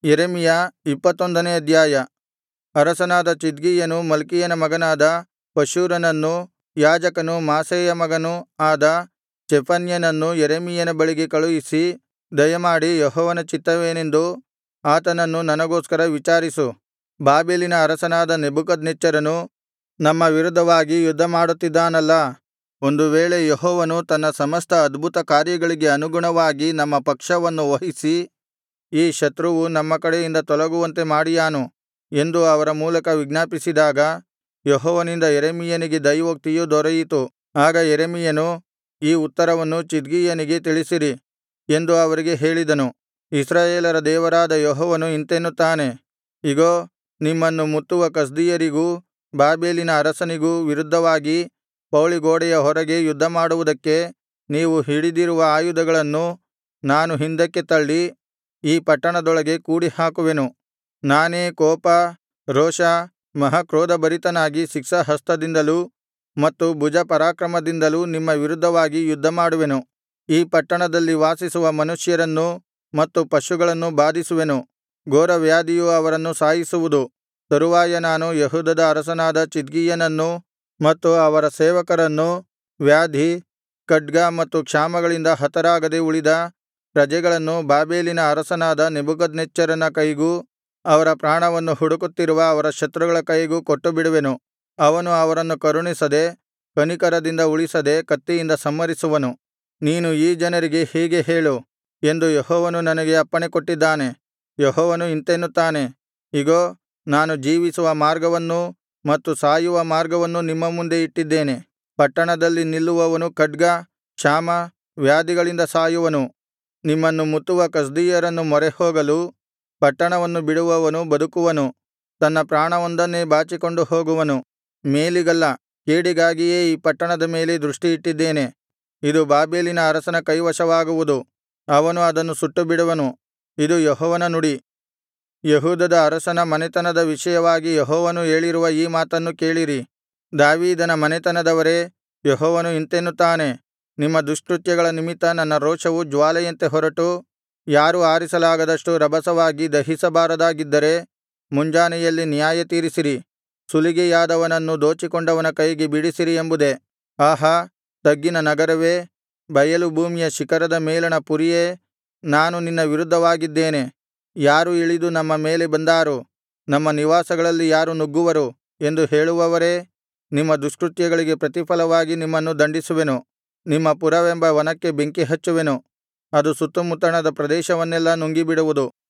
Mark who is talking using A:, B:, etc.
A: ಯೆರೆಮೀಯ ಇಪ್ಪತ್ತೊಂದನೇ ಅಧ್ಯಾಯ ಅರಸನಾದ ಚಿದ್ಕೀಯನು ಮಲ್ಕೀಯನ ಮಗನಾದ ಪಷ್ಹೂರನನ್ನೂ ಯಾಜಕನೂ ಮಾಸೇಯನ ಮಗನೂ ಆದ ಚೆಫನ್ಯನನ್ನು ಯೆರೆಮೀಯನ ಬಳಿಗೆ ಕಳುಹಿಸಿ ದಯಮಾಡಿ ಯೆಹೋವನ ಚಿತ್ತವೇನೆಂದು ಆತನನ್ನು ನನಗೋಸ್ಕರ ವಿಚಾರಿಸು ಬಾಬೆಲಿನ ಅರಸನಾದ ನೆಬೂಕದ್ನೆಚ್ಚರನು ನಮ್ಮ ವಿರುದ್ಧವಾಗಿ ಯುದ್ಧಮಾಡುತ್ತಿದ್ದಾನಲ್ಲಾ ಒಂದು ವೇಳೆ ಯೆಹೋವನು ತನ್ನ ಸಮಸ್ತ ಅದ್ಭುತ ಕಾರ್ಯಗಳಿಗೆ ಅನುಗುಣವಾಗಿ ನಮ್ಮ ಪಕ್ಷವನ್ನು ವಹಿಸಿ ಈ ಶತ್ರುವು ನಮ್ಮ ಕಡೆಯಿಂದ ತೊಲಗುವಂತೆ ಮಾಡಿಯಾನು ಎಂದು ಅವರ ಮೂಲಕ ವಿಜ್ಞಾಪಿಸಿದಾಗ ಯೆಹೋವನಿಂದ ಯೆರೆಮೀಯನಿಗೆ ದೈವೋಕ್ತಿಯು ದೊರೆಯಿತು ಆಗ ಯೆರೆಮೀಯನು ಈ ಉತ್ತರವನ್ನು ಚಿದ್ಕೀಯನಿಗೆ ತಿಳಿಸಿರಿ ಎಂದು ಅವರಿಗೆ ಹೇಳಿದನು ಇಸ್ರಾಯೇಲರ ದೇವರಾದ ಯೆಹೋವನು ಇಂತೆನ್ನುತ್ತಾನೆ ಇಗೋ ನಿಮ್ಮನ್ನು ಮುತ್ತುವ ಕಸ್ದೀಯರಿಗೂ ಬಾಬೆಲಿನ ಅರಸನಿಗೂ ವಿರುದ್ಧವಾಗಿ ಪೌಳಿಗೋಡೆಯ ಹೊರಗೆ ಯುದ್ಧಮಾಡುವುದಕ್ಕೆ ನೀವು ಹಿಡಿದಿರುವ ಆಯುಧಗಳನ್ನು ನಾನು ಹಿಂದಕ್ಕೆ ತಳ್ಳಿ ಈ ಪಟ್ಟಣದೊಳಗೆ ಕೂಡಿಹಾಕುವೆನು ನಾನೇ ಕೋಪ ರೋಷ ಮಹಾಕ್ರೋಧಭರಿತನಾಗಿ ಶಿಕ್ಷಾಹಸ್ತದಿಂದಲೂ ಮತ್ತು ಭುಜಪರಾಕ್ರಮದಿಂದಲೂ ನಿಮ್ಮ ವಿರುದ್ಧವಾಗಿ ಯುದ್ಧಮಾಡುವೆನು ಈ ಪಟ್ಟಣದಲ್ಲಿ ವಾಸಿಸುವ ಮನುಷ್ಯರನ್ನೂ ಮತ್ತು ಪಶುಗಳನ್ನೂ ಬಾಧಿಸುವೆನು ಘೋರವ್ಯಾಧಿಯು ಅವರನ್ನು ಸಾಯಿಸುವುದು ತರುವಾಯ ನಾನು ಯೆಹೂದದ ಅರಸನಾದ ಚಿದ್ಕೀಯನನ್ನೂ ಮತ್ತು ಅವರ ಸೇವಕರನ್ನೂ ವ್ಯಾಧಿ ಖಡ್ಗ ಮತ್ತು ಕ್ಷಾಮಗಳಿಂದ ಹತರಾಗದೆ ಉಳಿದ ಪ್ರಜೆಗಳನ್ನು ಬಾಬೆಲಿನ ಅರಸನಾದ ನೆಬೂಕದ್ನೆಚ್ಚರನ ಕೈಗೂ ಅವರ ಪ್ರಾಣವನ್ನು ಹುಡುಕುತ್ತಿರುವ ಅವರ ಶತ್ರುಗಳ ಕೈಗೂ ಕೊಟ್ಟುಬಿಡುವೆನು ಅವನು ಅವರನ್ನು ಕರುಣಿಸದೆ ಕನಿಕರದಿಂದ ಉಳಿಸದೆ ಕತ್ತಿಯಿಂದ ಸಂಹರಿಸುವನು ನೀನು ಈ ಜನರಿಗೆ ಹೀಗೆ ಹೇಳು ಎಂದು ಯೆಹೋವನು ನನಗೆ ಅಪ್ಪಣೆಕೊಟ್ಟಿದ್ದಾನೆ ಯೆಹೋವನು ಇಂತೆನ್ನುತ್ತಾನೆ ಇಗೋ ನಾನು ಜೀವಿಸುವ ಮಾರ್ಗವನ್ನೂ ಮತ್ತು ಸಾಯುವ ಮಾರ್ಗವನ್ನೂ ನಿಮ್ಮ ಮುಂದೆ ಇಟ್ಟಿದ್ದೇನೆ ಪಟ್ಟಣದಲ್ಲಿ ನಿಲ್ಲುವವನು ಖಡ್ಗ ಕ್ಷಾಮ ವ್ಯಾಧಿಗಳಿಂದ ಸಾಯುವನು ನಿಮ್ಮನ್ನು ಮುತ್ತುವ ಕಸ್ದೀಯರನ್ನು ಮೊರೆಹೋಗಲು ಪಟ್ಟಣವನ್ನು ಬಿಡುವವನು ಬದುಕುವನು ತನ್ನ ಪ್ರಾಣವೊಂದನ್ನೇ ಬಾಚಿಕೊಂಡು ಹೋಗುವನು ಮೇಲಿಗಲ್ಲ ಕೇಡಿಗಾಗಿಯೇ ಈ ಪಟ್ಟಣದ ಮೇಲೆ ದೃಷ್ಟಿಯಿಟ್ಟಿದ್ದೇನೆ ಇದು ಬಾಬೆಲಿನ ಅರಸನ ಕೈವಶವಾಗುವುದು ಅವನು ಅದನ್ನು ಸುಟ್ಟುಬಿಡುವನು ಇದು ಯೆಹೋವನ ನುಡಿ ಯೆಹೂದದ ಅರಸನ ಮನೆತನದ ವಿಷಯವಾಗಿ ಯೆಹೋವನು ಹೇಳಿರುವ ಈ ಮಾತನ್ನು ಕೇಳಿರಿ ದಾವೀದನ ಮನೆತನದವರೇ ಯೆಹೋವನು ಇಂತೆನ್ನುತ್ತಾನೆ ನಿಮ್ಮ ದುಷ್ಕೃತ್ಯಗಳ ನಿಮಿತ್ತ ನನ್ನ ರೋಷವು ಜ್ವಾಲೆಯಂತೆ ಹೊರಟು ಯಾರೂ ಆರಿಸಲಾಗದಷ್ಟು ರಭಸವಾಗಿ ದಹಿಸಬಾರದಾಗಿದ್ದರೆ ಮುಂಜಾನೆಯಲ್ಲಿ ನ್ಯಾಯತೀರಿಸಿರಿ ಸುಲಿಗೆಯಾದವನನ್ನು ದೋಚಿಕೊಂಡವನ ಕೈಗೆ ಬಿಡಿಸಿರಿ ಎಂಬುದೇ ಆಹಾ ತಗ್ಗಿನ ನಗರವೇ ಬಯಲು ಭೂಮಿಯ ಶಿಖರದ ಮೇಲಣ ಪುರಿಯೇ ನಾನು ನಿನ್ನ ವಿರುದ್ಧವಾಗಿದ್ದೇನೆ ಯಾರು ಇಳಿದು ನಮ್ಮ ಮೇಲೆ ಬಂದಾರು ನಮ್ಮ ನಿವಾಸಗಳಲ್ಲಿ ಯಾರು ನುಗ್ಗುವರು ಎಂದು ಹೇಳುವವರೇ ನಿಮ್ಮ ದುಷ್ಕೃತ್ಯಗಳಿಗೆ ಪ್ರತಿಫಲವಾಗಿ ನಿಮ್ಮನ್ನು ದಂಡಿಸುವೆನು ನಿಮ್ಮ ಪುರವೆಂಬ ವನಕ್ಕೆ ಬೆಂಕಿ ಹಚ್ಚುವೆನು ಅದು ಸುತ್ತುಮುತ್ತಣದ ಪ್ರದೇಶವನ್ನೆಲ್ಲಾ ನುಂಗಿಬಿಡುವುದು